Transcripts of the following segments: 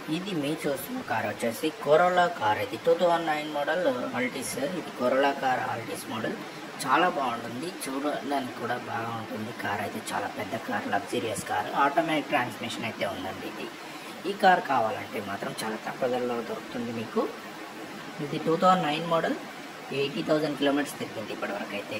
ఇది మీరు చూస్తున్న కార్ వచ్చేసి కొరోలా కార్ ఇది two thousand nine model Altis ఇది కొరోలా కార్ ఆల్టిస్ మోడల్ చాలా బాగుంటుంది చూడడానికి కూడా బాగా ఉంటుంది కార్ అయితే చాలా పెద్ద car luxurious car automatic transmission అయితే ఉందండి ఇది ఈ కార్ కావాలంటే మాత్రం చాలా తక్కువ ధరలో దొరుకుతుంది మీకు ఇది two thousand nine model eighty thousand kilometres తిరిగింది ఇప్పటివరకు అయితే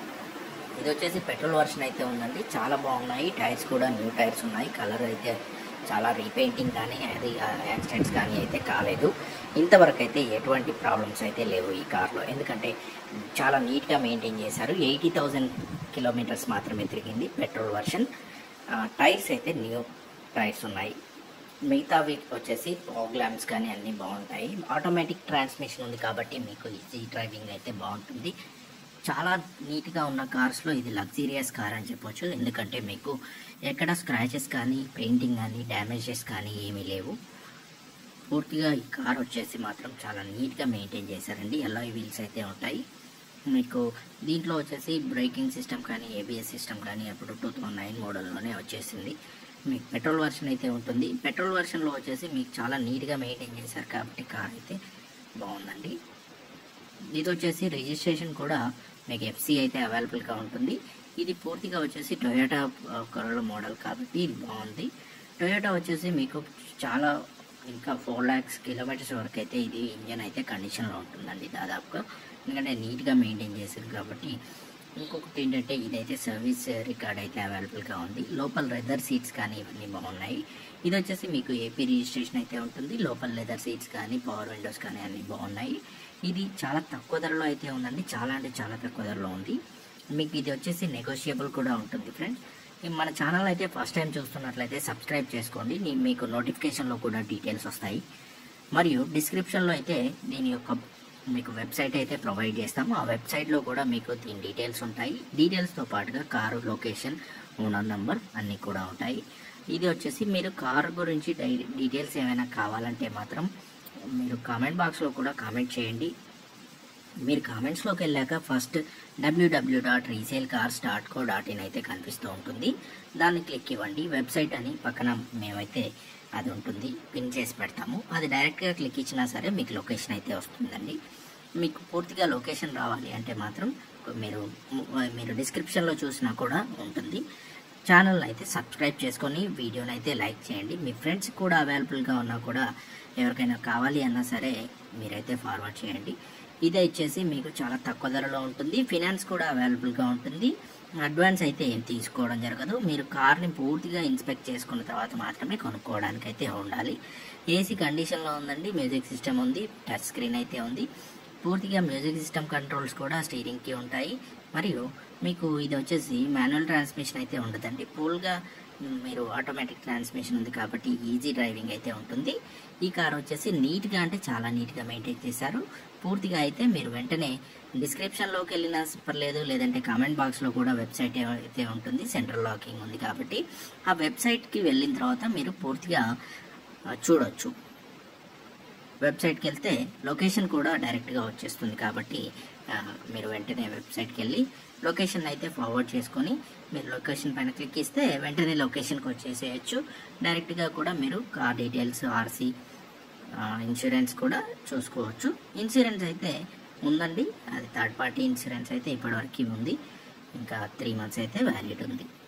ఇది వచ్చేసి పెట్రోల్ వర్షన్ అయితే ఉందండి చాలా బాగున్నాయి టైర్స్ కూడా న్యూ టైర్స్ ఉన్నాయి కలర్ అయితే చాలా రీపెయింటింగ్ కానీ అది యాక్సిడెంట్స్ కానీ అయితే కాలేదు ఇంతవరకు అయితే ఎటువంటి ప్రాబ్లమ్స్ అయితే లేవు ఈ కార్లో ఎందుకంటే చాలా నీట్గా మెయింటైన్ చేశారు ఎయిటీ థౌజండ్ కిలోమీటర్స్ మాత్రమే తిరిగింది పెట్రోల్ వర్షన్ టైర్స్ అయితే న్యూ టైర్స్ ఉన్నాయి మిగతావి వచ్చేసి ఫాగ్ ల్యాంప్స్ కానీ అన్నీ బాగుంటాయి ఆటోమేటిక్ ట్రాన్స్మిషన్ ఉంది కాబట్టి మీకు ఈజీ డ్రైవింగ్ అయితే బాగుంటుంది చాలా నీట్గా ఉన్న కార్స్లో ఇది లగ్జీరియస్ కార్ అని చెప్పొచ్చు ఎందుకంటే మీకు ఎక్కడ స్క్రాచెస్ కానీ పెయింటింగ్ కానీ డ్యామేజెస్ కానీ ఏమీ లేవు పూర్తిగా ఈ కార్ వచ్చేసి మాత్రం చాలా నీట్గా మెయింటైన్ చేశారండి ఎల్ఐ వీల్స్ అయితే ఉంటాయి మీకు దీంట్లో వచ్చేసి బ్రేకింగ్ సిస్టమ్ కానీ ఏబిఎస్ సిస్టమ్ కానీ అప్పుడు టూ థౌజండ్ నైన్ మోడల్లోనే వచ్చేసింది మీకు పెట్రోల్ వర్షన్ అయితే ఉంటుంది పెట్రోల్ వర్షన్లో వచ్చేసి మీకు చాలా నీట్గా మెయింటైన్ చేశారు కాబట్టి కార్ అయితే బాగుందండి ఇది వచ్చేసి రిజిస్ట్రేషన్ కూడా మీకు ఎఫ్సి అయితే అవైలబుల్గా ఉంటుంది ఇది పూర్తిగా వచ్చేసి టొయోటా కరోలా మోడల్ కాబట్టి ఇది బాగుంది టొయోటా వచ్చేసి మీకు చాలా ఇంకా ఫోర్ ల్యాక్స్ కిలోమీటర్స్ వరకు అయితే ఇది ఇంజన్ అయితే కండిషన్లో ఉంటుందండి దాదాపుగా ఎందుకంటే నీట్గా మెయింటైన్ చేశారు కాబట్టి ఇంకొకటి ఏంటంటే ఇదైతే సర్వీస్ రికార్డ్ అయితే అవైలబుల్గా ఉంది లోపల లెదర్ సీట్స్ కానీ ఇవన్నీ బాగున్నాయి ఇది వచ్చేసి మీకు ఏపీ రిజిస్ట్రేషన్ అయితే ఉంటుంది లోపల లెదర్ సీట్స్ కానీ పవర్ విండోస్ కానీ అన్నీ బాగున్నాయి ఇది చాలా తక్కువ ధరలో అయితే ఉందండి చాలా అంటే చాలా తక్కువ ధరలో ఉంది మీకు ఇది వచ్చేసి నెగోషియబుల్ కూడా ఉంటుంది ఫ్రెండ్స్ మన ఛానల్ అయితే ఫస్ట్ టైం చూస్తున్నట్లయితే సబ్స్క్రైబ్ చేసుకోండి నీ- మీకు నోటిఫికేషన్లో కూడా డీటెయిల్స్ వస్తాయి మరియు డిస్క్రిప్షన్లో అయితే దీని యొక్క మీకు వెబ్సైట్ అయితే ప్రొవైడ్ చేస్తాము ఆ వెబ్సైట్లో కూడా మీకు దీని డీటెయిల్స్ ఉంటాయి డీటెయిల్స్తో పాటుగా కారు లొకేషన్ ఓనర్ నంబర్ అన్నీ కూడా ఉంటాయి ఇది వచ్చేసి మీరు కారు గురించి డై- డీటెయిల్స్ ఏమైనా కావాలంటే మాత్రం మీరు కామెంట్ బాక్స్లో కూడా కామెంట్ చేయండి మీరు కామెంట్స్లోకి వెళ్ళాక first WWW dot resale cars dot co dot in అయితే కనిపిస్తూ ఉంటుంది దాన్ని క్లిక్ ఇవ్వండి వెబ్సైట్ అని పక్కన మేమైతే అది ఉంటుంది పిన్ చేసి పెడతాము అది డైరెక్ట్గా క్లిక్ ఇచ్చినా సరే మీకు లొకేషన్ అయితే వస్తుందండి మీకు పూర్తిగా లొకేషన్ రావాలి అంటే మాత్రం మీరు మీరు డిస్క్రిప్షన్లో చూసినా కూడా ఉంటుంది ఛానల్ అయితే సబ్స్క్రైబ్ చేసుకొని వీడియోని అయితే లైక్ చేయండి మీ ఫ్రెండ్స్ కూడా అవైలబుల్గా ఉన్నా కూడా ఎవరికైనా కావాలి అన్నా సరే మీరైతే ఫార్వర్డ్ చేయండి ఇది వచ్చేసి మీకు చాలా తక్కువ ధరలో ఉంటుంది ఫినాన్స్ కూడా అవైలబుల్గా ఉంటుంది అడ్వాన్స్ అయితే ఏం తీసుకోవడం జరగదు మీరు కార్ని పూర్తిగా ఇన్స్పెక్ట్ చేసుకున్న తర్వాత మాత్రమే కొనుక్కోవడానికి అయితే ఉండాలి ఏసీ కండిషన్లో ఉందండి మ్యూజిక్ సిస్టమ్ ఉంది టచ్ స్క్రీన్ అయితే ఉంది పూర్తిగా మ్యూజిక్ సిస్టమ్ కంట్రోల్స్ కూడా స్టీరింగ్కి ఉంటాయి మరియు మీకు ఇది వచ్చేసి మాన్యువల్ ట్రాన్స్మిషన్ అయితే ఉండదండి ఫుల్గా మీరు ఆటోమేటిక్ ట్రాన్స్మిషన్ ఉంది కాబట్టి ఈజీ డ్రైవింగ్ అయితే ఉంటుంది ఈ కార్ వచ్చేసి నీట్గా అంటే చాలా నీట్గా మెయింటైన్ చేశారు పూర్తిగా అయితే మీరు వెంటనే డిస్క్రిప్షన్లోకి వెళ్ళినా పర్లేదు లేదంటే కామెంట్ బాక్స్లో కూడా వెబ్సైట్ అయితే ఉంటుంది సెంట్రల్ లాకింగ్ ఉంది కాబట్టి ఆ వెబ్సైట్కి వెళ్ళిన తర్వాత మీరు పూర్తిగా ఆ, చూడొచ్చు వెబ్సైట్కి వెళ్తే లొకేషన్ కూడా డైరెక్ట్గా వచ్చేస్తుంది కాబట్టి ఆ, మీరు వెంటనే వెబ్సైట్కి వెళ్ళి లొకేషన్ అయితే ఫార్వర్డ్ చేసుకొని మీరు లొకేషన్ పైన క్లిక్ ఇస్తే వెంటనే లొకేషన్కి వచ్చేసేయచ్చు డైరెక్ట్గా కూడా మీరు కార్ డీటెయిల్స్ ఆర్సీ ఇన్సూరెన్స్ కూడా చూసుకోవచ్చు ఇన్సూరెన్స్ అయితే ఉందండి అది థర్డ్ పార్టీ ఇన్సూరెన్స్ అయితే ఇప్పటివరకు ఉంది ఇంకా త్రీ మంత్స్ అయితే వ్యాలిడ్ ఉంది